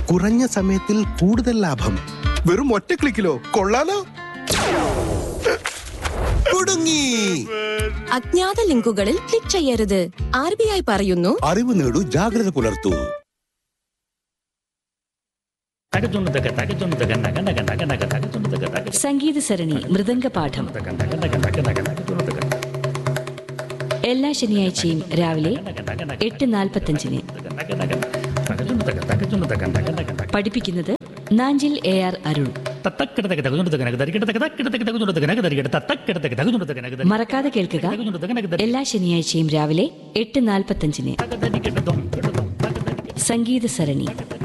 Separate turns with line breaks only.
കുറഞ്ഞ സമയത്തിൽ കൂടുതൽ ലാഭം വെറും ഒറ്റ ക്ലിക്കിലോ കൊള്ളാലോ കുടുങ്ങി
അജ്ഞാത ലിങ്കുകളിൽ ക്ലിക്ക് ചെയ്യരുത് ആർ ബി ഐ പറയുന്നു
അറിവ് നേടൂ ജാഗ്രത പുലർത്തൂ
തകച്ചുണ്ടതൊക്കെ തകച്ചുണ്ടതൊക്കെ നക നക നക നക തകച്ചുണ്ടതൊക്കെ തക
സംഗീത സരണി മൃദംഗപാഠം
നക നക നക നക നക തകച്ചുണ്ടതൊക്കെ
എല്ലാ ശനിയാഴ്ചയും രാവിലെ
നക നക നക
എട്ട് നാൽപ്പത്തഞ്ചിന്
നക നക തകച്ചുണ്ടതൊക്കെ തകച്ചുണ്ടതൊക്കെ നക നക നക
പഠിപ്പിക്കുന്നത് നാഞ്ചിൽ എ ആർ അരുൺ
തത്തക്കിടതൊക്കെ തകച്ചുണ്ടതൊക്കെ നക തരികിടതൊക്കെ തക്കിടതൊക്കെ തകച്ചുണ്ടതൊക്കെ നക തരികിട തത്തക്കിടതൊക്കെ തകച്ചുണ്ടതൊക്കെ നക തരി
മറക്കാതെ കേൾക്കുക
തകച്ചുണ്ടതൊക്കെ നക തരി
എല്ലാ ശനിയാഴ്ചയും രാവിലെ എട്ട് നാൽപ്പത്തഞ്ചിന്
തക തരികിട ദം കിട ദം തക തരികിട
സംഗീത സരണി
തക